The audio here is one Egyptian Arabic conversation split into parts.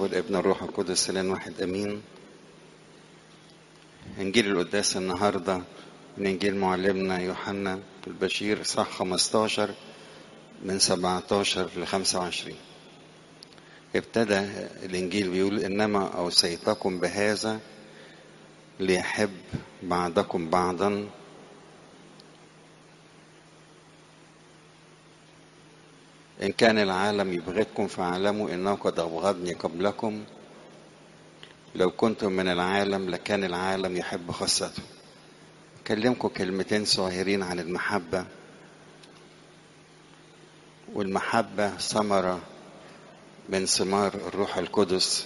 والابن الروح القدس الان واحد امين انجيل القداس النهارده من انجيل معلمنا يوحنا البشير صح 15 من 17 ل 25 ابتدى الانجيل بيقول انما اوصيتكم بهذا ليحب بعضكم بعضا إن كان العالم يبغضكم فاعلموا إنه قد أبغضني قبلكم لو كنتم من العالم لكان العالم يحب خاصته أكلمكم كلمتين صغيرين عن المحبة والمحبة ثمرة من ثمار الروح القدس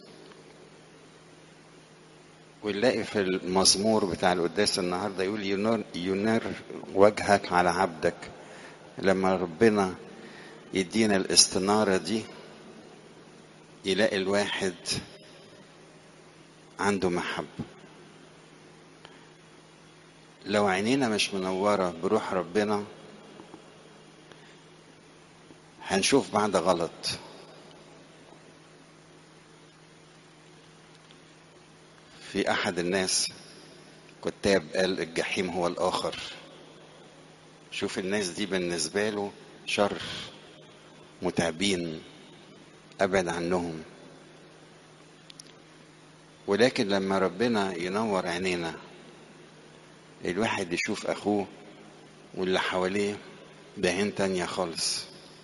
ونلاقي في المزمور بتاع القداس النهارده يقول ينار, ينار وجهك على عبدك لما ربنا يدينا الاستنارة دي يلاقي الواحد عنده محبة لو عينينا مش منورة بروح ربنا هنشوف بعد غلط في أحد الناس كتاب قال الجحيم هو الآخر شوف الناس دي بالنسبة له شر متعبين ابعد عنهم ولكن لما ربنا ينور عينينا الواحد يشوف اخوه واللي حواليه بعين تانية خالص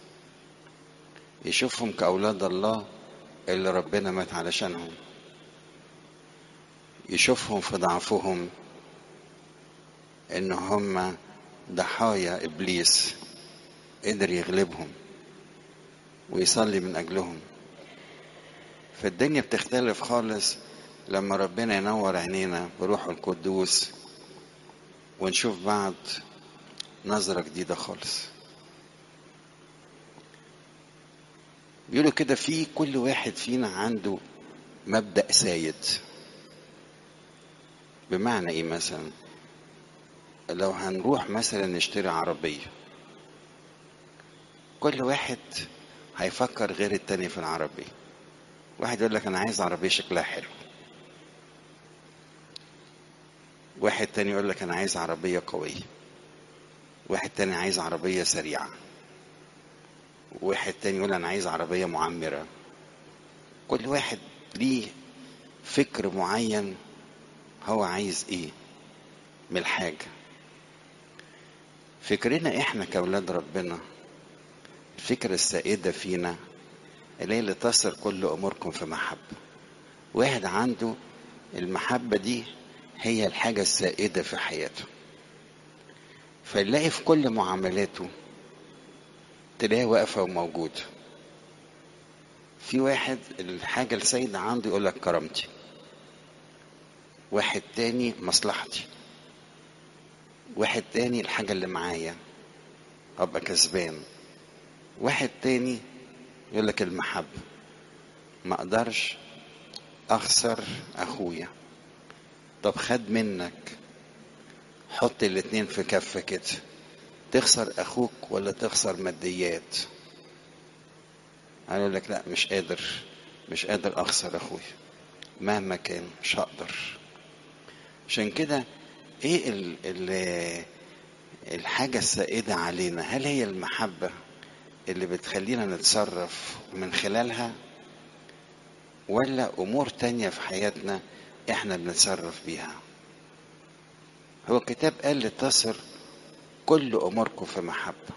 يشوفهم كأولاد الله اللي ربنا مات علشانهم يشوفهم في ضعفهم ان هم ضحايا ابليس قدر يغلبهم ويصلي من أجلهم فالدنيا بتختلف خالص لما ربنا ينور عينينا بروحه القدوس ونشوف بعض نظرة جديدة خالص بيقولوا كده في كل واحد فينا عنده مبدأ سيد بمعنى ايه مثلا لو هنروح مثلا نشتري عربية كل واحد هيفكر غير التاني في العربية واحد يقول لك أنا عايز عربية شكلها حلو واحد تاني يقول لك أنا عايز عربية قوية واحد تاني عايز عربية سريعة واحد تاني يقول أنا عايز عربية معمرة كل واحد ليه فكر معين هو عايز ايه من الحاجة فكرنا احنا كأولاد ربنا الفكرة السائدة فينا اللي هي اللي تصر كل أموركم في محبة واحد عنده المحبة دي هي الحاجة السائدة في حياته فنلاقي في كل معاملاته تلاقيه واقفة وموجودة في واحد الحاجة السيدة عنده يقول لك كرامتي واحد تاني مصلحتي واحد تاني الحاجة اللي معايا أبقى كسبان واحد تاني يقول لك المحبة ما اقدرش اخسر اخويا طب خد منك حط الاتنين في كفة كده تخسر اخوك ولا تخسر ماديات انا اقول لك لا مش قادر مش قادر اخسر اخويا مهما كان مش هقدر عشان كده ايه ال ال الحاجة السائدة علينا هل هي المحبة اللي بتخلينا نتصرف من خلالها ولا امور تانية في حياتنا احنا بنتصرف بيها هو الكتاب قال لتصر كل اموركم في محبة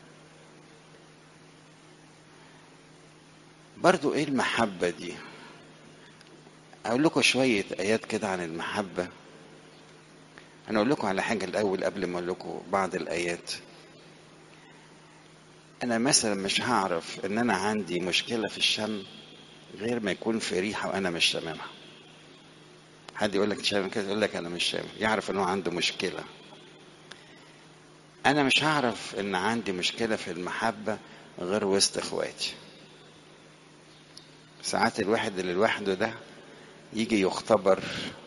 برضو ايه المحبة دي اقول لكم شوية ايات كده عن المحبة انا اقول لكم على حاجة الاول قبل ما اقول لكم بعض الايات انا مثلا مش هعرف ان انا عندي مشكله في الشم غير ما يكون في ريحه وانا مش شاممها حد يقول لك شامم كده يقول لك انا مش شامم يعرف ان هو عنده مشكله انا مش هعرف ان عندي مشكله في المحبه غير وسط اخواتي ساعات الواحد اللي لوحده ده يجي يختبر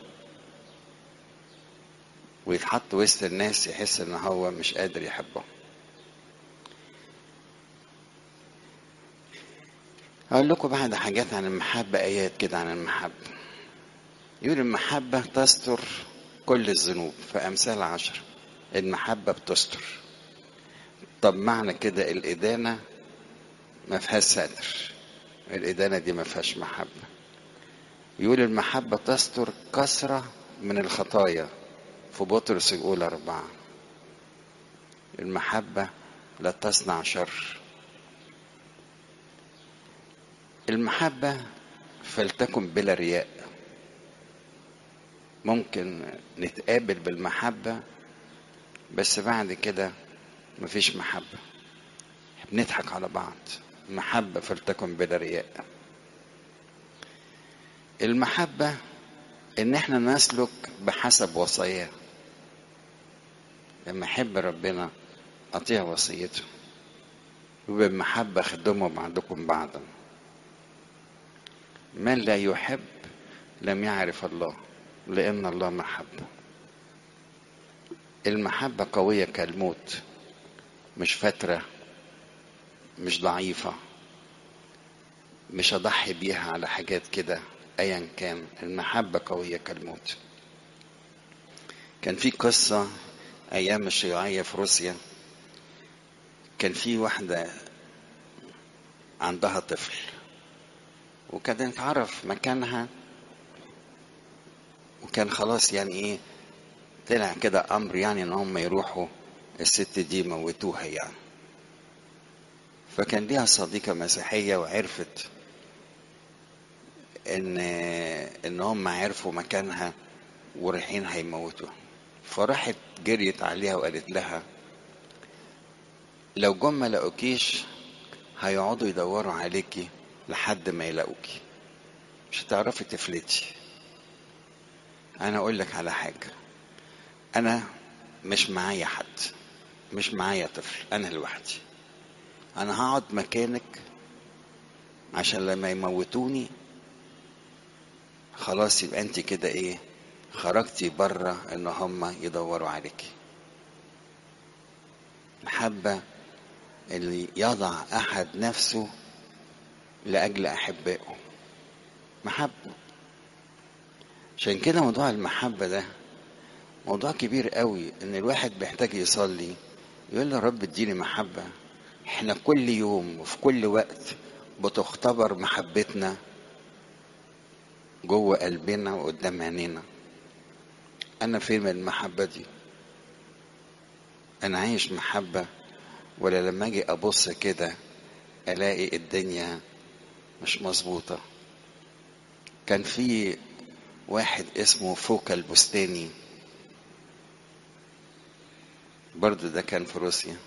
ويتحط وسط الناس يحس ان هو مش قادر يحبهم أقول لكم بعد حاجات عن المحبة آيات كده عن المحبة يقول المحبة تستر كل الذنوب في أمثال عشر المحبة بتستر طب معنى كده الإدانة ما فيهاش ستر الإدانة دي ما فيهاش محبة يقول المحبة تستر كثرة من الخطايا في بطرس الأولى أربعة المحبة لا تصنع شر المحبة فلتكن بلا رياء ممكن نتقابل بالمحبة بس بعد كده مفيش محبة بنضحك على بعض محبة فلتكن بلا رياء المحبة ان احنا نسلك بحسب وصاياه لما احب ربنا اطيع وصيته وبالمحبة خدموا بعضكم بعضا من لا يحب لم يعرف الله لأن الله محبة المحبة قوية كالموت مش فترة مش ضعيفة مش أضحي بيها على حاجات كده أيا كان المحبة قوية كالموت كان في قصة أيام الشيوعية في روسيا كان في واحدة عندها طفل وكانت تعرف مكانها وكان خلاص يعني ايه طلع كده امر يعني ان هم يروحوا الست دي موتوها يعني فكان ليها صديقه مسيحيه وعرفت ان ان هم عرفوا مكانها ورايحين هيموتوها فراحت جريت عليها وقالت لها لو جم ما لقوكيش هيقعدوا يدوروا عليكي لحد ما يلاقوكي مش هتعرفي تفلتي انا اقول لك على حاجه انا مش معايا حد مش معايا طفل انا لوحدي انا هقعد مكانك عشان لما يموتوني خلاص يبقى انت كده ايه خرجتي بره ان هم يدوروا عليكي محبه اللي يضع احد نفسه لاجل احبائه محبه عشان كده موضوع المحبه ده موضوع كبير قوي ان الواحد بيحتاج يصلي يقول له رب اديني محبه احنا كل يوم وفي كل وقت بتختبر محبتنا جوه قلبنا وقدام عينينا انا فين من المحبه دي انا عايش محبه ولا لما اجي ابص كده الاقي الدنيا مش مظبوطه كان في واحد اسمه فوكا البستاني برضو ده كان في روسيا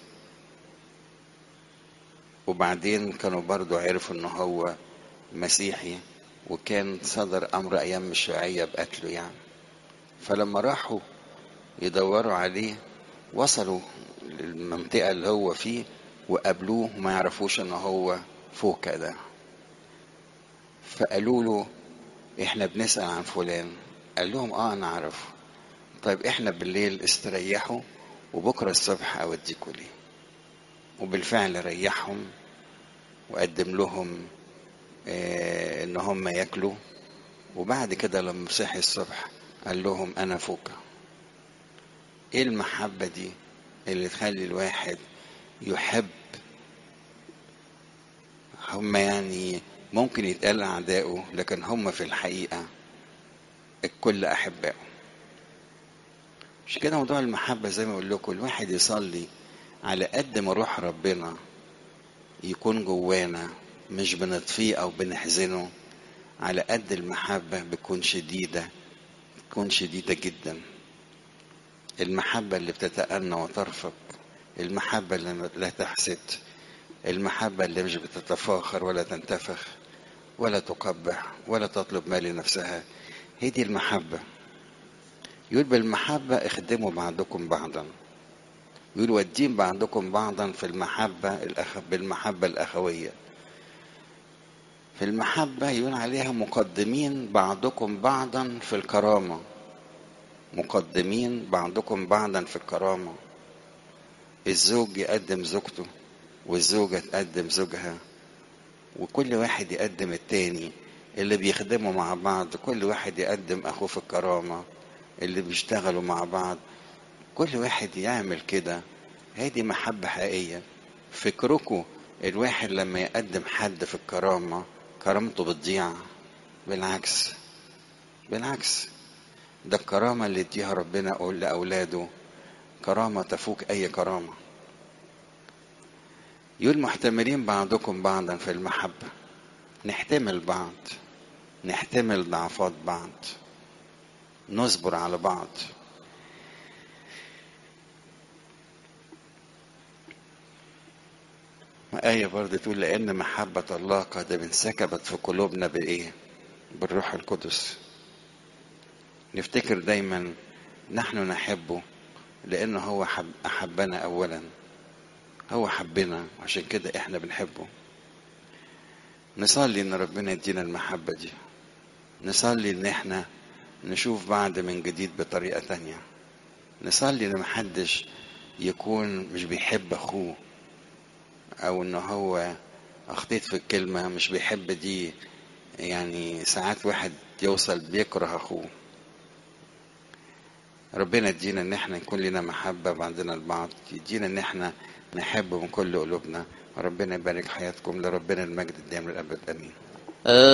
وبعدين كانوا برضو عرفوا ان هو مسيحي وكان صدر امر ايام الشيوعيه بقتله يعني فلما راحوا يدوروا عليه وصلوا للمنطقه اللي هو فيه وقابلوه وما يعرفوش ان هو فوكا ده فقالوا له احنا بنسال عن فلان قال لهم اه انا اعرفه طيب احنا بالليل استريحوا وبكره الصبح اوديكوا ليه وبالفعل ريحهم وقدم لهم آه ان هم ياكلوا وبعد كده لما صحي الصبح قال لهم انا فوكا ايه المحبه دي اللي تخلي الواحد يحب هم يعني ممكن يتقال اعدائه لكن هم في الحقيقه الكل احبائه مش كده موضوع المحبة زي ما أقول لكم الواحد يصلي على قد ما روح ربنا يكون جوانا مش بنطفيه أو بنحزنه على قد المحبة بتكون شديدة بتكون شديدة جدا المحبة اللي بتتأنى وترفق المحبة اللي لا تحسد المحبة اللي مش بتتفاخر ولا تنتفخ ولا تقبح ولا تطلب ما لنفسها هي دي المحبة يقول بالمحبة اخدموا بعضكم بعضا يقول ودين بعضكم بعضا في المحبة الأخ... بالمحبة الأخوية في المحبة يقول عليها مقدمين بعضكم بعضا في الكرامة مقدمين بعضكم بعضا في الكرامة الزوج يقدم زوجته والزوجة تقدم زوجها وكل واحد يقدم التاني اللي بيخدموا مع بعض كل واحد يقدم اخوه في الكرامة اللي بيشتغلوا مع بعض كل واحد يعمل كده هذه محبة حقيقية فكركم الواحد لما يقدم حد في الكرامة كرامته بتضيع بالعكس بالعكس ده الكرامة اللي اديها ربنا لأولاده كرامة تفوق أي كرامة يقول محتملين بعضكم بعضا في المحبة نحتمل بعض نحتمل ضعفات بعض نصبر على بعض آية برضه تقول لأن محبة الله قد انسكبت في قلوبنا بإيه؟ بالروح القدس. نفتكر دايما نحن نحبه لأنه هو حب أحبنا أولا. هو حبنا عشان كده إحنا بنحبه. نصلي إن ربنا يدينا المحبة دي. نصلي إن إحنا نشوف بعض من جديد بطريقة تانية. نصلي إن محدش يكون مش بيحب أخوه او ان هو اخطيت في الكلمة مش بيحب دي يعني ساعات واحد يوصل بيكره اخوه ربنا يدينا ان احنا يكون لنا محبة بعضنا البعض يدينا ان احنا نحب من كل قلوبنا ربنا يبارك حياتكم لربنا المجد الدائم للابد امين